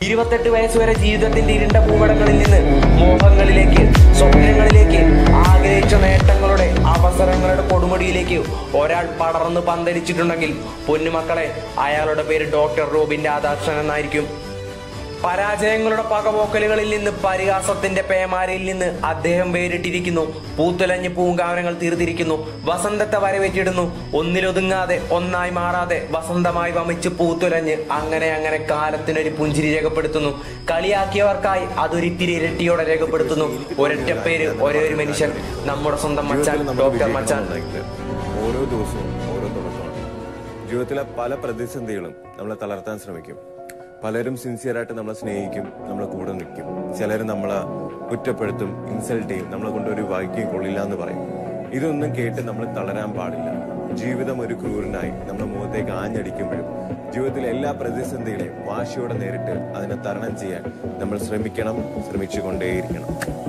ഇരുപത്തെട്ട് വയസ്സ് വരെ ജീവിതത്തിന്റെ ഇരുണ്ട ഭൂപടങ്ങളിൽ നിന്ന് മോഹങ്ങളിലേക്ക് സ്വപ്നങ്ങളിലേക്ക് ആഗ്രഹിച്ച നേട്ടങ്ങളുടെ അവസരങ്ങളുടെ കൊടുമുടിയിലേക്ക് ഒരാൾ പടർന്ന് പന്തലിച്ചിട്ടുണ്ടെങ്കിൽ പൊന്നുമക്കളെ അയാളുടെ പേര് ഡോക്ടർ റോബിൻ രാധാകൃഷ്ണൻ എന്നായിരിക്കും പരാജയങ്ങളുടെ പകപോക്കലുകളിൽ നിന്ന് പരിഹാസത്തിന്റെ പേമാരയിൽ നിന്ന് അദ്ദേഹം വേറിട്ടിരിക്കുന്നു പൂത്തുലഞ്ഞ് പൂങ്കാവനങ്ങൾ തീർത്തിരിക്കുന്നു വസന്തത്തെ വരവേറ്റിടുന്നു ഒന്നിലൊതുങ്ങാതെ ഒന്നായി മാറാതെ വസന്തമായി വമിച്ച് പൂത്തുലഞ്ഞ് അങ്ങനെ അങ്ങനെ കാലത്തിനൊരു പുഞ്ചിരി രേഖപ്പെടുത്തുന്നു കളിയാക്കിയവർക്കായി അതൊരിത്തിരി ഇരട്ടിയോടെ രേഖപ്പെടുത്തുന്നു ഒരൊറ്റ പേര് ഒരേ ഒരു മനുഷ്യൻ നമ്മുടെ സ്വന്തം മച്ചാൻ ജീവിതത്തിൽ നമ്മൾ ഡോക്ടർ വിജയിക്കണം മച്ചാൻ എന്നുണ്ടെങ്കിൽ ഓരോ ദിവസവും ഓരോ തുടക്കമാണ് ജീവിതത്തിലെ പല പ്രതിസന്ധികളും നമ്മളെ തളർത്താൻ ശ്രമിക്കും പലരും സിൻസിയറായിട്ട് നമ്മളെ സ്നേഹിക്കും നമ്മളെ കൂടെ നിൽക്കും ചിലർ നമ്മളെ കുറ്റപ്പെടുത്തും ഇൻസൾട്ട് ചെയ്യും നമ്മളെ കൊണ്ട് ഒരു വായിക്കുകയും കൊള്ളില്ല എന്ന് പറയും ഇതൊന്നും കേട്ട് നമ്മൾ തളരാൻ പാടില്ല ജീവിതം ഒരു ക്രൂരനായി നമ്മുടെ മുഖത്തേക്ക് ആഞ്ഞടിക്കുമ്പോഴും ജീവിതത്തിലെ എല്ലാ പ്രതിസന്ധികളെയും വാശിയോടെ നേരിട്ട് അതിനെ തരണം ചെയ്യാൻ നമ്മൾ ശ്രമിക്കണം ശ്രമിച്ചുകൊണ്ടേയിരിക്കണം